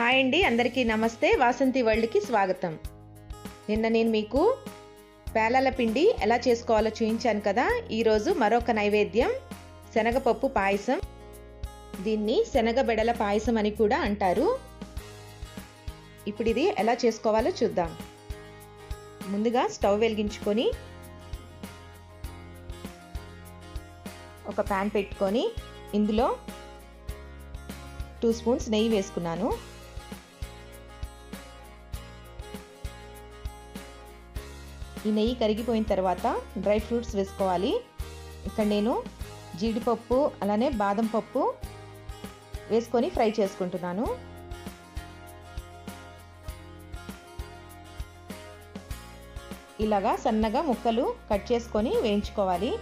hi అండి అందరికీ నమస్తే వాసంతి వరల్డ్కి స్వాగతం నిన్న నేను మీకు పేలాల పిండి ఎలా చేసుకోవాలో చూపించాను కదా ఈరోజు మరొక నైవేద్యం శనగపప్పు పాయసం దీన్ని శనగ బెడల పాయసం అని కూడా అంటారు ఇప్పుడు ఇది ఎలా చేసుకోవాలో చూద్దాం ముందుగా స్టవ్ వెలిగించుకొని ఒక ప్యాన్ పెట్టుకొని ఇందులో టూ స్పూన్స్ నెయ్యి వేసుకున్నాను ఈ నెయ్యి కరిగిపోయిన తర్వాత డ్రై ఫ్రూట్స్ వేసుకోవాలి ఇక్కడ నేను జీడిపప్పు అలానే బాదం పప్పు వేసుకొని ఫ్రై చేసుకుంటున్నాను ఇలాగా సన్నగా ముక్కలు కట్ చేసుకొని వేయించుకోవాలి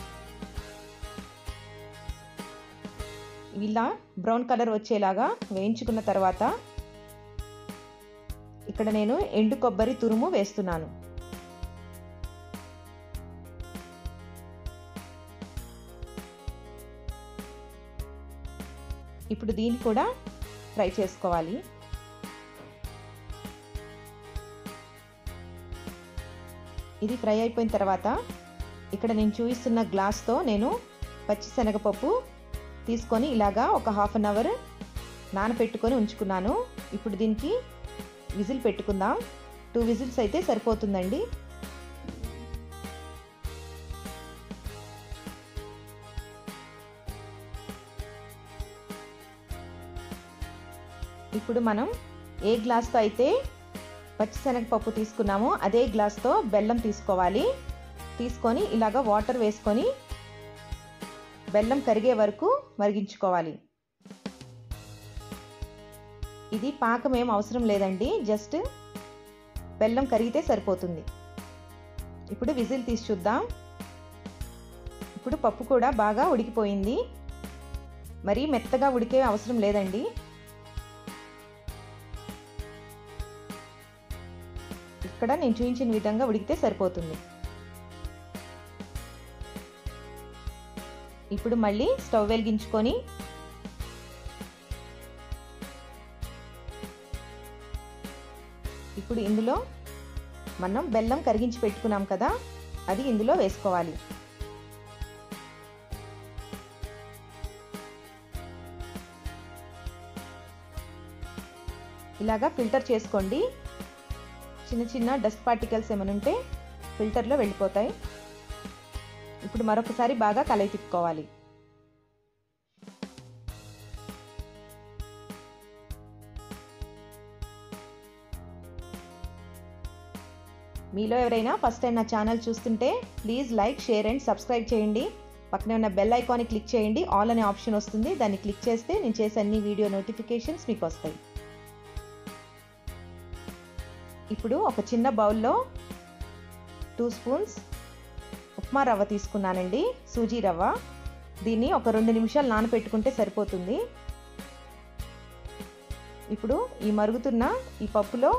ఇలా బ్రౌన్ కలర్ వచ్చేలాగా వేయించుకున్న తర్వాత ఇక్కడ నేను ఎండు కొబ్బరి తురుము వేస్తున్నాను ఇప్పుడు దీన్ని కూడా ఫ్రై చేసుకోవాలి ఇది ఫ్రై అయిపోయిన తర్వాత ఇక్కడ నేను చూపిస్తున్న గ్లాస్తో నేను పచ్చిశనగపప్పు తీసుకొని ఇలాగా ఒక హాఫ్ అన్ అవర్ నానపెట్టుకొని ఉంచుకున్నాను ఇప్పుడు దీనికి విజిల్ పెట్టుకుందాం టూ విజిల్స్ అయితే సరిపోతుందండి ఇప్పుడు మనం ఏ గ్లాస్తో అయితే పచ్చిశనగపప్పు తీసుకున్నామో అదే గ్లాస్తో బెల్లం తీసుకోవాలి తీసుకొని ఇలాగ వాటర్ వేసుకొని బెల్లం కరిగే వరకు మరిగించుకోవాలి ఇది పాకం ఏం అవసరం లేదండి జస్ట్ బెల్లం కరిగితే సరిపోతుంది ఇప్పుడు విజిల్ తీసి చూద్దాం ఇప్పుడు పప్పు కూడా బాగా ఉడికిపోయింది మరీ మెత్తగా ఉడికే అవసరం లేదండి ఇక్కడ నేను చూపించిన విధంగా ఉడికితే సరిపోతుంది ఇప్పుడు మళ్ళీ స్టవ్ వెలిగించుకొని ఇప్పుడు ఇందులో మనం బెల్లం కరిగించి పెట్టుకున్నాం కదా అది ఇందులో వేసుకోవాలి ఇలాగా ఫిల్టర్ చేసుకోండి చిన్న చిన్న డస్ట్ పార్టికల్స్ ఏమైనా ఉంటే ఫిల్టర్లో వెళ్ళిపోతాయి ఇప్పుడు మరొకసారి బాగా కలయి తిప్పుకోవాలి మీలో ఎవరైనా ఫస్ట్ టైం నా ఛానల్ చూస్తుంటే please like share and subscribe చేయండి పక్కనే ఉన్న బెల్ ఐకాన్ని క్లిక్ చేయండి ఆల్ అనే ఆప్షన్ వస్తుంది దాన్ని క్లిక్ చేస్తే నేను చేసే అన్ని వీడియో నోటిఫికేషన్స్ మీకు వస్తాయి ఇప్పుడు ఒక చిన్న బౌల్లో టూ స్పూన్స్ ఉప్మా రవ్వ తీసుకున్నానండి సూజీ రవ్వ దీన్ని ఒక రెండు నిమిషాలు నానబెట్టుకుంటే సరిపోతుంది ఇప్పుడు ఈ మరుగుతున్న ఈ పప్పులో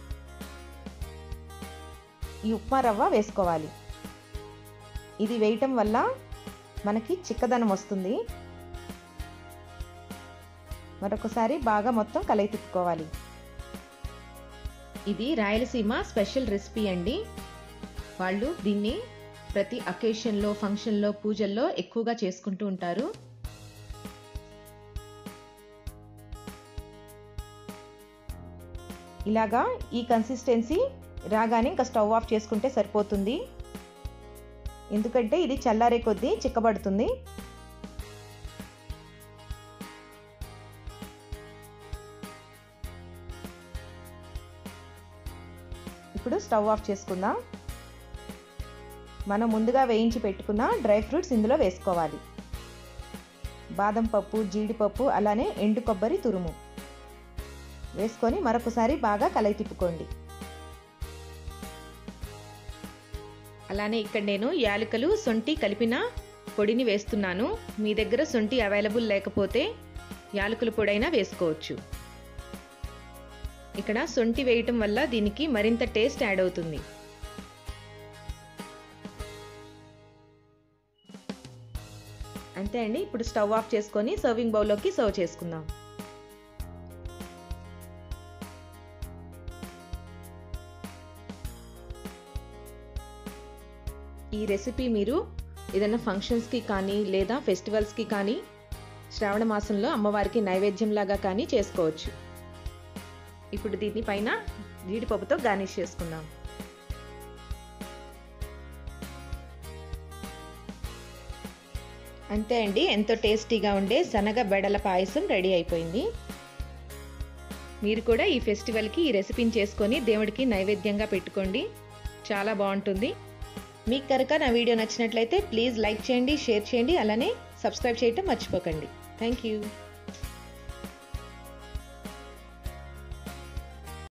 ఈ ఉప్మా రవ్వ వేసుకోవాలి ఇది వేయటం వల్ల మనకి చిక్కదనం వస్తుంది మరొకసారి బాగా మొత్తం కలయి తిప్పుకోవాలి ఇది రాయలసీమ స్పెషల్ రెసిపీ అండి వాళ్ళు దీన్ని ప్రతి అకేషన్లో ఫంక్షన్లో పూజల్లో ఎక్కువగా చేసుకుంటూ ఉంటారు ఇలాగా ఈ కన్సిస్టెన్సీ రాగానే ఇంకా స్టవ్ ఆఫ్ చేసుకుంటే సరిపోతుంది ఎందుకంటే ఇది చల్లారే కొద్దీ చిక్కబడుతుంది ఇప్పుడు స్టవ్ ఆఫ్ చేసుకుందాం మనం ముందుగా వేయించి పెట్టుకున్న డ్రై ఫ్రూట్స్ ఇందులో వేసుకోవాలి బాదం పప్పు జీడిపప్పు అలానే ఎండు కొబ్బరి తురుము వేసుకొని మరొకసారి బాగా కలయి తిప్పుకోండి అలానే ఇక్కడ నేను యాలకులు సొంటి కలిపిన పొడిని వేస్తున్నాను మీ దగ్గర సొంటి అవైలబుల్ లేకపోతే యాలకుల పొడైనా వేసుకోవచ్చు ఇక్కడ సొంటి వేయటం వల్ల దీనికి మరింత టేస్ట్ యాడ్ అవుతుంది అంతే అండి ఇప్పుడు స్టవ్ ఆఫ్ చేసుకొని సర్వింగ్ బౌల్లోకి సర్వ్ చేసుకుందాం ఈ రెసిపీ మీరు ఏదైనా ఫంక్షన్స్కి కానీ లేదా ఫెస్టివల్స్కి కానీ శ్రావణ మాసంలో అమ్మవారికి నైవేద్యంలాగా కానీ చేసుకోవచ్చు ఇప్పుడు దీని పైన జీడిపప్పుతో గార్నిష్ చేసుకుందాం అంతే అండి ఎంతో టేస్టీగా ఉండే శనగ బెడల పాయసం రెడీ అయిపోయింది మీరు కూడా ఈ ఫెస్టివల్కి ఈ రెసిపీని చేసుకొని దేవుడికి నైవేద్యంగా పెట్టుకోండి చాలా బాగుంటుంది మీకు కనుక నా వీడియో నచ్చినట్లయితే ప్లీజ్ లైక్ చేయండి షేర్ చేయండి అలానే సబ్స్క్రైబ్ చేయటం మర్చిపోకండి థ్యాంక్ యూ